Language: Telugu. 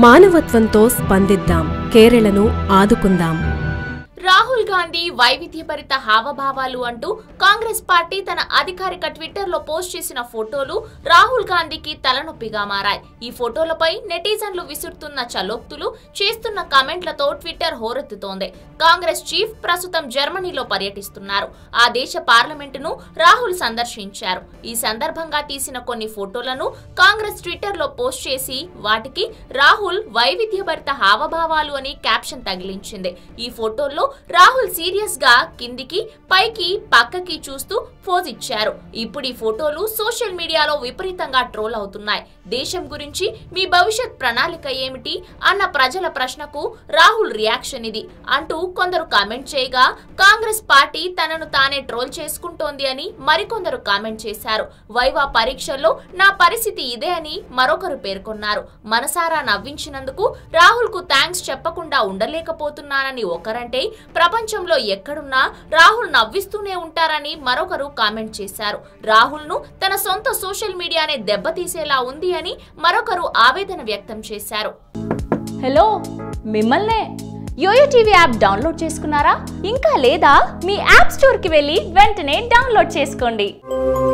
మానవత్వంతో స్పందిద్దాం కేరళను ఆదుకుందాం రాహుల్ గాంధీ వైవిధ్యభరిత హావభావాలు అంటూ కాంగ్రెస్ పార్టీ తన అధికారిక ట్విట్టర్ లో పోస్ట్ చేసిన ఫోటోలు రాహుల్ గాంధీకి తలనొప్పిగా మారాయి ఈ ఫోటోలపై నెటిజన్లు విసురుతున్న చలోక్తులు చేస్తున్న కామెంట్లతో ట్విట్టర్ హోరెత్తుతోంది కాంగ్రెస్ చీఫ్ ప్రస్తుతం జర్మనీలో పర్యటిస్తున్నారు ఆ దేశ పార్లమెంటును రాహుల్ సందర్శించారు ఈ సందర్భంగా తీసిన కొన్ని ఫోటోలను కాంగ్రెస్ ట్విట్టర్ లో పోస్ట్ చేసి వాటికి రాహుల్ వైవిధ్యభరిత హావభావాలు అని క్యాప్షన్ తగిలించింది ఈ ఫోటోల్లో రాహుల్ సీరియస్ గా కిందికి పైకి పక్కకి చూస్తూ పోజ్ ఇచ్చారు ఇప్పుడు ఈ ఫోటోలు సోషల్ మీడియాలో విపరీతంగా ట్రోల్ అవుతున్నాయి దేశం గురించి మీ భవిష్యత్ ప్రణాళిక ఏమిటి అన్న ప్రజల ప్రశ్నకు రాహుల్ రియాక్షన్ ఇది అంటూ కొందరు కామెంట్ చేయగా కాంగ్రెస్ పార్టీ తనను తానే ట్రోల్ చేసుకుంటోంది అని మరికొందరు కామెంట్ చేశారు వైవా పరీక్షల్లో నా పరిస్థితి ఇదే అని మరొకరు పేర్కొన్నారు మనసారా నవ్వించినందుకు రాహుల్ కు థ్యాంక్స్ చెప్పకుండా ఉండలేకపోతున్నానని ఒకరంటే ప్రపంచంలో ఎక్కడున్నా రాహుల్ నవ్విస్తూనే ఉంటారని మరొకరు కామెంట్ చేశారు రాహుల్ ను తన సొంత సోషల్ మీడియానే దెబ్బతీసేలా ఉంది అని మరొకరు ఆవేదన వ్యక్తం చేశారు హలో మిమ్మల్నే యోయో టీవీ యాప్ డౌన్లోడ్ చేసుకున్నారా ఇంకా లేదా మీ యాప్ స్టోర్కి వెళ్ళి వెంటనే డౌన్లోడ్ చేసుకోండి